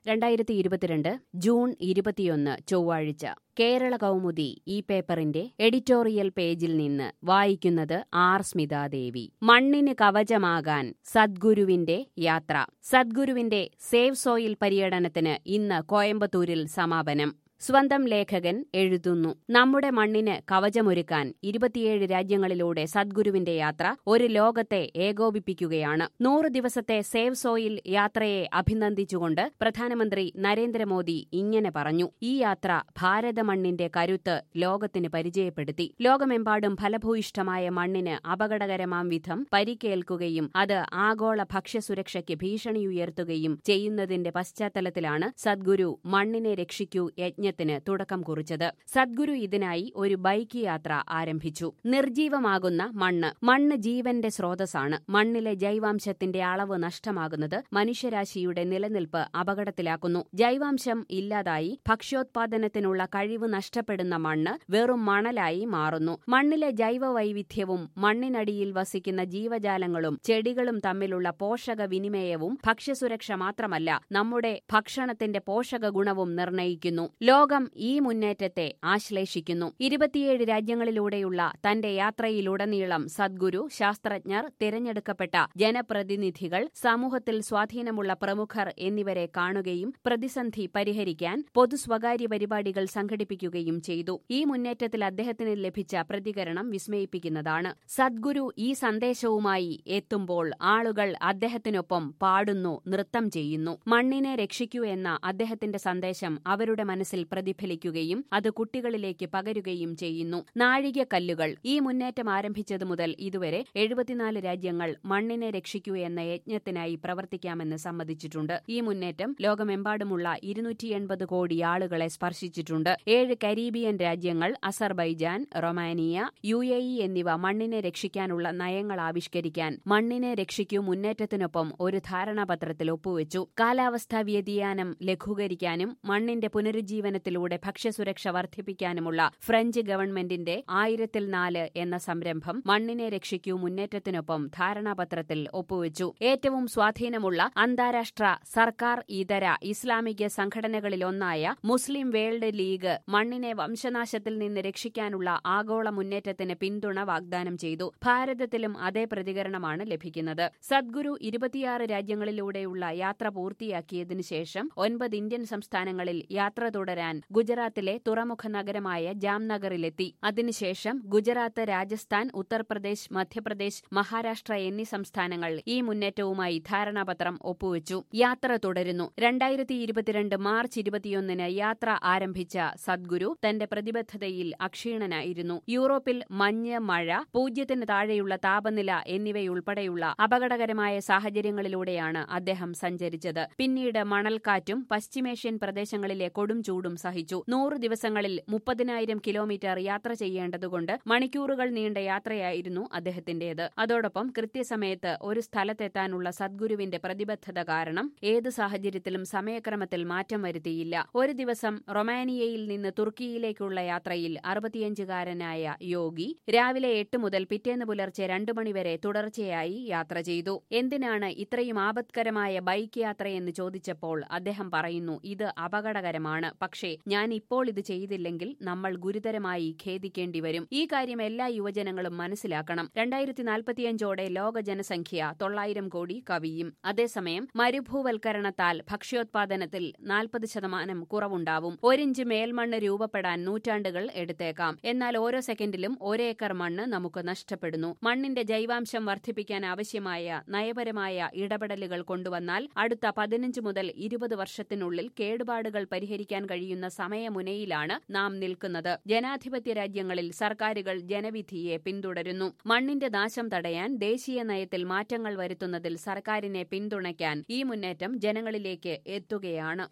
രണ്ടായിരത്തി ഇരുപത്തിരണ്ട് ജൂൺ ഇരുപത്തിയൊന്ന് ചൊവ്വാഴ്ച കേരള കൗമുദി ഈ പേപ്പറിന്റെ എഡിറ്റോറിയൽ പേജിൽ നിന്ന് വായിക്കുന്നത് ആർ സ്മിതാദേവി മണ്ണിന് കവചമാകാൻ സദ്ഗുരുവിന്റെ യാത്ര സദ്ഗുരുവിന്റെ സേവ് സോയിൽ പര്യടനത്തിന് ഇന്ന് കോയമ്പത്തൂരിൽ സമാപനം സ്വന്തം ലേഖകൻ എഴുതുന്നു നമ്മുടെ മണ്ണിന് കവചമൊരുക്കാൻ ഇരുപത്തിയേഴ് രാജ്യങ്ങളിലൂടെ സദ്ഗുരുവിന്റെ യാത്ര ഒരു ലോകത്തെ ഏകോപിപ്പിക്കുകയാണ് നൂറ് ദിവസത്തെ സേവ് സോയിൽ യാത്രയെ അഭിനന്ദിച്ചുകൊണ്ട് പ്രധാനമന്ത്രി നരേന്ദ്രമോദി ഇങ്ങനെ പറഞ്ഞു ഈ യാത്ര ഭാരത മണ്ണിന്റെ കരുത്ത് ലോകത്തിന് പരിചയപ്പെടുത്തി ലോകമെമ്പാടും ഫലഭൂയിഷ്ഠമായ മണ്ണിന് അപകടകരമാം വിധം പരിക്കേൽക്കുകയും അത് ആഗോള ഭക്ഷ്യസുരക്ഷയ്ക്ക് ഭീഷണിയുയർത്തുകയും ചെയ്യുന്നതിന്റെ പശ്ചാത്തലത്തിലാണ് സദ്ഗുരു മണ്ണിനെ രക്ഷിക്കൂ യജ്ഞ യജ്ഞത്തിന് തുടക്കം കുറിച്ചത് സദ്ഗുരു ഇതിനായി ഒരു ബൈക്ക് യാത്ര ആരംഭിച്ചു നിർജീവമാകുന്ന മണ്ണ് മണ്ണ് ജീവന്റെ സ്രോതസ്സാണ് മണ്ണിലെ ജൈവാംശത്തിന്റെ അളവ് നഷ്ടമാകുന്നത് മനുഷ്യരാശിയുടെ നിലനിൽപ്പ് അപകടത്തിലാക്കുന്നു ജൈവാംശം ഇല്ലാതായി ഭക്ഷ്യോത്പാദനത്തിനുള്ള കഴിവ് നഷ്ടപ്പെടുന്ന മണ്ണ് വെറും മണലായി മാറുന്നു മണ്ണിലെ ജൈവവൈവിധ്യവും മണ്ണിനടിയിൽ വസിക്കുന്ന ജീവജാലങ്ങളും ചെടികളും തമ്മിലുള്ള പോഷക വിനിമയവും ഭക്ഷ്യസുരക്ഷ മാത്രമല്ല നമ്മുടെ ഭക്ഷണത്തിന്റെ പോഷക ഗുണവും നിർണ്ണയിക്കുന്നു ലോകം ഈ മുന്നേറ്റത്തെ ആശ്ലേഷിക്കുന്നു ഇരുപത്തിയേഴ് രാജ്യങ്ങളിലൂടെയുള്ള തന്റെ യാത്രയിലുടനീളം സദ്ഗുരു ശാസ്ത്രജ്ഞർ തിരഞ്ഞെടുക്കപ്പെട്ട ജനപ്രതിനിധികൾ സമൂഹത്തിൽ സ്വാധീനമുള്ള പ്രമുഖർ എന്നിവരെ കാണുകയും പ്രതിസന്ധി പരിഹരിക്കാൻ പൊതു സ്വകാര്യ പരിപാടികൾ സംഘടിപ്പിക്കുകയും ചെയ്തു ഈ മുന്നേറ്റത്തിൽ അദ്ദേഹത്തിന് ലഭിച്ച പ്രതികരണം വിസ്മയിപ്പിക്കുന്നതാണ് സദ്ഗുരു ഈ സന്ദേശവുമായി എത്തുമ്പോൾ ആളുകൾ അദ്ദേഹത്തിനൊപ്പം പാടുന്നു നൃത്തം ചെയ്യുന്നു മണ്ണിനെ രക്ഷിക്കൂ എന്ന അദ്ദേഹത്തിന്റെ സന്ദേശം അവരുടെ മനസ്സിൽ പ്രതിഫലിക്കുകയും അത് കുട്ടികളിലേക്ക് പകരുകയും ചെയ്യുന്നു നാഴികക്കല്ലുകൾ ഈ മുന്നേറ്റം ആരംഭിച്ചതു മുതൽ ഇതുവരെ എഴുപത്തിനാല് രാജ്യങ്ങൾ മണ്ണിനെ രക്ഷിക്കൂ എന്ന യജ്ഞത്തിനായി പ്രവർത്തിക്കാമെന്ന് സമ്മതിച്ചിട്ടുണ്ട് ഈ മുന്നേറ്റം ലോകമെമ്പാടുമുള്ള ഇരുന്നൂറ്റി എൺപത് കോടി ആളുകളെ സ്പർശിച്ചിട്ടുണ്ട് ഏഴ് കരീബിയൻ രാജ്യങ്ങൾ Azerbaijan Romania U A E എന്നിവ മണ്ണിനെ രക്ഷിക്കാനുള്ള നയങ്ങൾ ആവിഷ്കരിക്കാൻ മണ്ണിനെ രക്ഷിക്കൂ മുന്നേറ്റത്തിനൊപ്പം ഒരു ധാരണാപത്രത്തിൽ ഒപ്പുവെച്ചു കാലാവസ്ഥാ വ്യതിയാനം ലഘൂകരിക്കാനും മണ്ണിന്റെ പുനരുജ്ജീവനത്തിലൂടെ ഭക്ഷ്യസുരക്ഷ വർദ്ധിപ്പിക്കാനുമുള്ള ഫ്രഞ്ച് ഗവൺമെന്റിന്റെ ആയിരത്തിൽ നാല് എന്ന സംരംഭം മണ്ണിനെ രക്ഷിക്കൂ മുന്നേറ്റത്തിനൊപ്പം ധാരണാപത്രത്തിൽ ഒപ്പുവെച്ചു ഏറ്റവും സ്വാധീനമുള്ള അന്താരാഷ്ട്ര സർക്കാർ ഇതര ഇസ്ലാമിക സംഘടനകളിലൊന്നായ മുസ്ലിം വേൾഡ് ലീഗ് മണ്ണിനെ വംശനാശത്തിൽ നിന്ന് രക്ഷിക്കാനുള്ള ആഗോള മുന്നേറ്റത്തിന് പിന്തുണ വാഗ്ദാനം ചെയ്തു ഭാരതത്തിലും അതേ പ്രതികരണമാണ് ലഭിക്കുന്നത് സദ്ഗുരു ഇരുപത്തിയാറ് രാജ്യങ്ങളിലൂടെയുള്ള യാത്ര പൂർത്തിയാക്കിയതിനു ശേഷം ഒൻപത് ഇന്ത്യൻ സംസ്ഥാനങ്ങളിൽ യാത്ര തുടരാൻ ഗുജറാത്തിലെ തുറമുഖ നഗരമായ ജാംനഗറിലെത്തി അതിനുശേഷം ഗുജറാത്ത് രാജസ്ഥാൻ ഉത്തർപ്രദേശ് മധ്യപ്രദേശ് മഹാരാഷ്ട്ര എന്നീ സംസ്ഥാനങ്ങൾ ഈ മുന്നേറ്റവുമായി ധാരണാപത്രം ഒപ്പുവെച്ചു യാത്ര തുടരുന്നു രണ്ടായിരത്തി ഇരുപത്തിരണ്ട് മാർച്ച് ഇരുപത്തിയൊന്നിന് യാത്ര ആരംഭിച്ച സദ്ഗുരു തന്റെ പ്രതിബദ്ധതയിൽ അക്ഷീണനായിരുന്നു യൂറോപ്പിൽ മഞ്ഞ് മഴ പൂജ്യത്തിന് താഴെയുള്ള താപനില എന്നിവയുൾപ്പെടെയുള്ള അപകടകരമായ സാഹചര്യങ്ങളിലൂടെയാണ് അദ്ദേഹം സഞ്ചരിച്ചത് പിന്നീട് മണൽക്കാറ്റും പശ്ചിമേഷ്യൻ പ്രദേശങ്ങളിലെ കൊടും ചൂടും സഹിച്ചു നൂറ് ദിവസങ്ങളിൽ മുപ്പതിനായിരം കിലോമീറ്റർ യാത്ര ചെയ്യേണ്ടതുകൊണ്ട് മണിക്കൂറുകൾ നീണ്ട യാത്രയായിരുന്നു അദ്ദേഹത്തിന്റേത് അതോടൊപ്പം കൃത്യസമയത്ത് ഒരു സ്ഥലത്തെത്താനുള്ള സദ്ഗുരുവിന്റെ പ്രതിബദ്ധത കാരണം ഏത് സാഹചര്യത്തിലും സമയക്രമത്തിൽ മാറ്റം വരുത്തിയില്ല ഒരു ദിവസം റൊമാനിയയിൽ നിന്ന് തുർക്കിയിലേക്കുള്ള യാത്രയിൽ അറുപത്തിയഞ്ചുകാരനായ യോഗി രാവിലെ എട്ട് മുതൽ പിറ്റേന്ന് പുലർച്ചെ രണ്ടു മണിവരെ തുടർച്ചയായി യാത്ര ചെയ്തു എന്തിനാണ് ഇത്രയും ആപത്കരമായ ബൈക്ക് യാത്രയെന്ന് ചോദിച്ചപ്പോൾ അദ്ദേഹം പറയുന്നു ഇത് അപകടകരമാണ് പക്ഷേ ഞാൻ ഇപ്പോൾ ഇത് ചെയ്തില്ലെങ്കിൽ നമ്മൾ ഗുരുതരമായി ഖേദിക്കേണ്ടി വരും ഈ കാര്യം എല്ലാ യുവജനങ്ങളും മനസ്സിലാക്കണം രണ്ടായിരത്തി നാൽപ്പത്തിയഞ്ചോടെ ലോക ജനസംഖ്യ തൊള്ളായിരം കോടി കവിയും അതേസമയം മരുഭൂവൽക്കരണത്താൽ ഭക്ഷ്യോത്പാദനത്തിൽ നാൽപ്പത് ശതമാനം കുറവുണ്ടാവും ഒരിഞ്ച് മേൽമണ്ണ് രൂപപ്പെടാൻ നൂറ്റാണ്ടുകൾ എടുത്തേക്കാം എന്നാൽ ഓരോ സെക്കൻഡിലും ഒരേക്കർ മണ്ണ് നമുക്ക് നഷ്ടപ്പെടുന്നു മണ്ണിന്റെ ജൈവാംശം വർദ്ധിപ്പിക്കാൻ ആവശ്യമായ നയപരമായ ഇടപെടലുകൾ കൊണ്ടുവന്നാൽ അടുത്ത പതിനഞ്ച് മുതൽ ഇരുപത് വർഷത്തിനുള്ളിൽ കേടുപാടുകൾ പരിഹരിക്കാൻ കഴിയുന്ന സമയമുനയിലാണ് നാം നിൽക്കുന്നത് ജനാധിപത്യ രാജ്യങ്ങളിൽ സർക്കാരുകൾ ജനവിധിയെ പിന്തുടരുന്നു മണ്ണിന്റെ നാശം തടയാൻ ദേശീയ നയത്തിൽ മാറ്റങ്ങൾ വരുത്തുന്നതിൽ സർക്കാരിനെ പിന്തുണയ്ക്കാൻ ഈ മുന്നേറ്റം ജനങ്ങളിലേക്ക് എത്തുകയാണ്